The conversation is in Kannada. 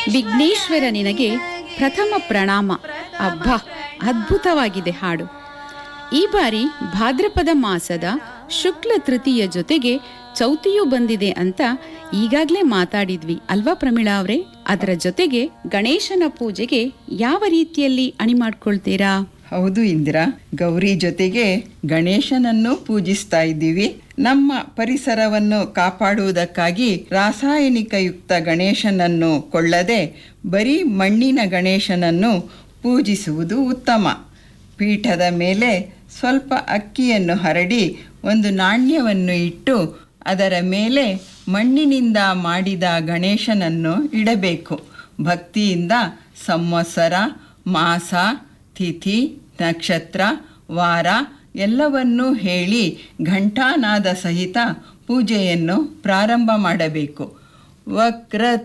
ವಿಘ್ನೇಶ್ವರ ನಿನಗೆ ಪ್ರಥಮ ಪ್ರಣಾಮ ಅಬ್ಬಾ ಅದ್ಭುತವಾಗಿದೆ ಹಾಡು ಈ ಬಾರಿ ಭಾದ್ರಪದ ಮಾಸದ ಶುಕ್ಲ ತೃತೀಯ ಜೊತೆಗೆ ಚೌತಿಯೂ ಬಂದಿದೆ ಅಂತ ಈಗಾಗಲೇ ಮಾತಾಡಿದ್ವಿ ಅಲ್ವಾ ಪ್ರಮೀಳಾ ಅವರೇ ಅದರ ಜೊತೆಗೆ ಗಣೇಶನ ಪೂಜೆಗೆ ಯಾವ ರೀತಿಯಲ್ಲಿ ಅಣಿ ಮಾಡ್ಕೊಳ್ತೀರಾ ಹೌದು ಇಂದಿರಾ ಗೌರಿ ಜೊತೆಗೆ ಗಣೇಶನನ್ನು ಪೂಜಿಸ್ತಾ ಇದ್ದೀವಿ ನಮ್ಮ ಪರಿಸರವನ್ನು ಕಾಪಾಡುವುದಕ್ಕಾಗಿ ರಾಸಾಯನಿಕಯುಕ್ತ ಗಣೇಶನನ್ನು ಕೊಳ್ಳದೆ ಬರೀ ಮಣ್ಣಿನ ಗಣೇಶನನ್ನು ಪೂಜಿಸುವುದು ಉತ್ತಮ ಪೀಠದ ಮೇಲೆ ಸ್ವಲ್ಪ ಅಕ್ಕಿಯನ್ನು ಹರಡಿ ಒಂದು ನಾಣ್ಯವನ್ನು ಇಟ್ಟು ಅದರ ಮೇಲೆ ಮಣ್ಣಿನಿಂದ ಮಾಡಿದ ಗಣೇಶನನ್ನು ಇಡಬೇಕು ಭಕ್ತಿಯಿಂದ ಸಂವತ್ಸರ ಮಾಸ ತಿಥಿ ನಕ್ಷತ್ರ ವಾರ ಎಲ್ಲವನ್ನೂ ಹೇಳಿ ಘಂಟಾನಾದ ಸಹಿತ ಪೂಜೆಯನ್ನು ಪ್ರಾರಂಭ ಮಾಡಬೇಕು ವಕ್ರ